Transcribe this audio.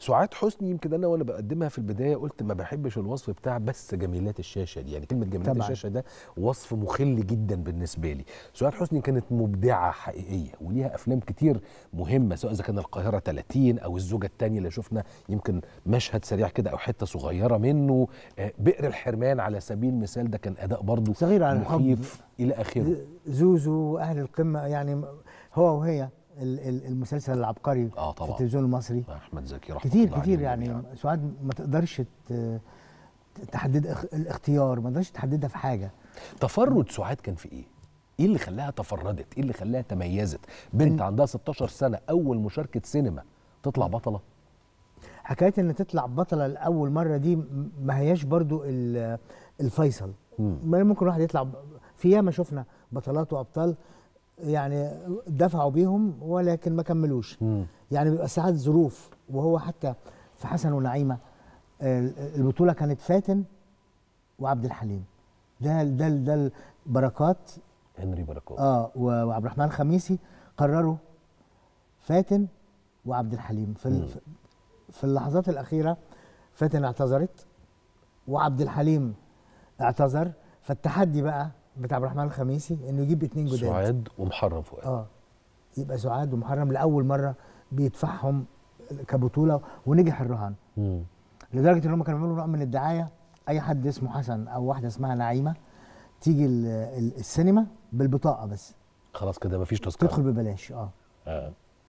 سعاد حسني يمكن انا وانا بقدمها في البدايه قلت ما بحبش الوصف بتاع بس جميلات الشاشه دي يعني كلمه جميلات طبعاً. الشاشه ده وصف مخل جدا بالنسبه لي سعاد حسني كانت مبدعه حقيقيه وليها افلام كتير مهمه سواء اذا كان القاهره 30 او الزوجه الثانيه اللي شفنا يمكن مشهد سريع كده او حته صغيره منه آه، بئر الحرمان على سبيل المثال ده كان اداء برضه صغير على الحب. مخيف الى اخره زوزو اهل القمه يعني هو وهي ال- ال- المسلسل العبقري اه في طبعا التلفزيون المصري احمد زكي رحمه كتير الله كتير عليه يعني سعاد ما تقدرش ت- تحدد اخ- الاختيار ما تقدرش تحددها في حاجه تفرد سعاد كان في ايه؟ ايه اللي خلاها تفردت؟ ايه اللي خلاها تميزت؟ بنت عندها 16 سنه اول مشاركه سينما تطلع بطله حكايه ان تطلع بطله لاول مره دي م- ما هياش برضو ال- الفيصل مم. ما ممكن واحد يطلع ب- في ياما شفنا بطلات وابطال يعني دفعوا بيهم ولكن ما كملوش مم. يعني بيبقى ساعات ظروف وهو حتى في حسن ونعيمه ال- البطوله كانت فاتن وعبد الحليم ده ده ده البركات هنري بركات اه و- وعبد الرحمن خميسي قرروا فاتن وعبد الحليم في ال- في اللحظات الاخيره فاتن اعتذرت وعبد الحليم اعتذر فالتحدي بقى بتاع عبد الرحمن الخميسي انه يجيب اتنين جداد سعاد ومحرم فؤاد اه يبقى سعاد ومحرم لاول مره بيدفعهم كبطوله ونجح الرهان مم. لدرجه ان هم كانوا بيعملوا نوع من الدعايه اي حد اسمه حسن او واحده اسمها نعيمه تيجي ال- ال- السينما بالبطاقه بس خلاص كده مفيش تذكره تدخل ببلاش اه آه.